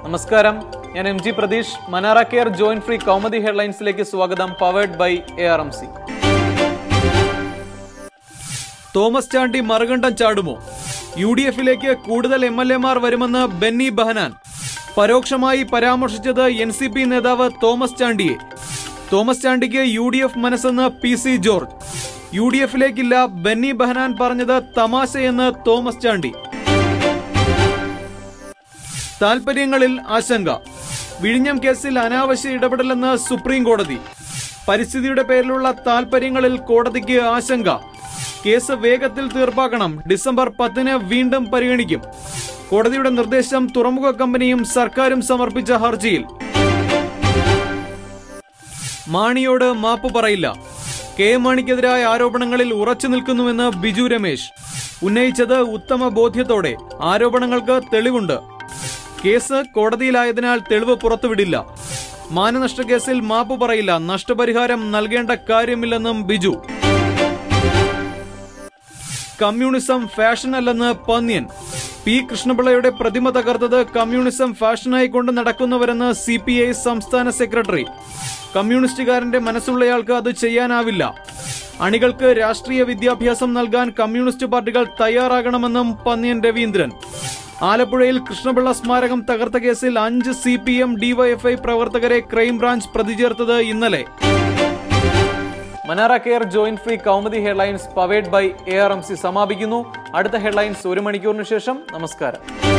നമസ്കാരം ഞാൻ M G Pratheesh Manara care joint free Kaumudi ഹെഡ്ലൈൻസിലേക്ക് സ്വാഗതം powered by A R M C Thomas Chandy മറുകണ്ഠം ചാടുമോ യു ഡി എഫിലേക്ക് കൂടുതൽ എം എൽ എമാർ വരുമെന്ന് ബെന്നി ബഹനാൻ പരോക്ഷമായി പരാമർശിച്ചത് എൻ സി പി നേതാവ് തോമസ് ചാണ്ടിയെ തോമസ് ചാണ്ടിക്ക് യു ഡി എഫ് മനസ്സെന്ന് P C George U D എഫിലേക്കില്ല ബെന്നി ബഹനാൻ പറഞ്ഞത് തമാശയെന്ന് തോമസ് ചാണ്ടി താൽപര്യങ്ങളിൽ ആശങ്ക വിഴിഞ്ഞം കേസിൽ അനാവശ്യ ഇടപെടലെന്ന് സുപ്രീം കോടതി പരിസ്ഥിതിയുടെ പേരിലുള്ള താൽപര്യങ്ങളിൽ കോടതിക്ക് ആശങ്ക കേസ് വേഗത്തിൽ തീർപ്പാക്കണം ഡിസംബർ പത്തിന് വീണ്ടും പരിഗണിക്കും കോടതിയുടെ നിർദ്ദേശം തുറമുഖ കമ്പനിയും സർക്കാരും സമർപ്പിച്ച ഹർജിയിൽ മാണിയോട് മാപ്പ് പറയില്ല കെ എം മാണിക്കെതിരായ ആരോപണങ്ങളിൽ ഉറച്ചു നിൽക്കുന്നുവെന്ന് ബിജു രമേശ് ഉന്നയിച്ചത് ഉത്തമ ബോധ്യത്തോടെ ആരോപണങ്ങൾക്ക് തെളിവുണ്ട് കേസ് കോടതിയിലായതിനാൽ തെളിവ് പുറത്തുവിടില്ല മാനനഷ്ട കേസിൽ മാപ്പ് പറയില്ല നഷ്ടപരിഹാരം നൽകേണ്ട കാര്യമില്ലെന്നും ബിജു കമ്മ്യൂണിസം ഫാഷൻ അല്ലെന്ന് പന്ന്യൻ പി കൃഷ്ണപിള്ളയുടെ പ്രതിമ തകർത്തത് കമ്മ്യൂണിസം ഫാഷനായി കൊണ്ട് നടക്കുന്നവരെന്ന് സി പി ഐ സംസ്ഥാന സെക്രട്ടറി കമ്മ്യൂണിസ്റ്റുകാരന്റെ മനസ്സുള്ളയാൾക്ക് അത് ചെയ്യാനാവില്ല അണികൾക്ക് രാഷ്ട്രീയ വിദ്യാഭ്യാസം നൽകാൻ കമ്മ്യൂണിസ്റ്റ് പാർട്ടികൾ തയ്യാറാകണമെന്നും പന്ന്യൻ രവീന്ദ്രൻ ആലപ്പുഴയിൽ കൃഷ്ണപിള്ള സ്മാരകം തകർത്ത കേസിൽ അഞ്ച് സി പി എം ഡിവൈഎഫ്ഐ പ്രവർത്തകരെ ക്രൈംബ്രാഞ്ച് പ്രതി ചേർത്തത് ഇന്നലെ Manara care joint free Kaumudi headlines powered by A R M C സമാപിക്കുന്നു അടുത്ത ഹെഡ്ലൈൻസ് ഒരു മണിക്കൂറിന് ശേഷം നമസ്കാരം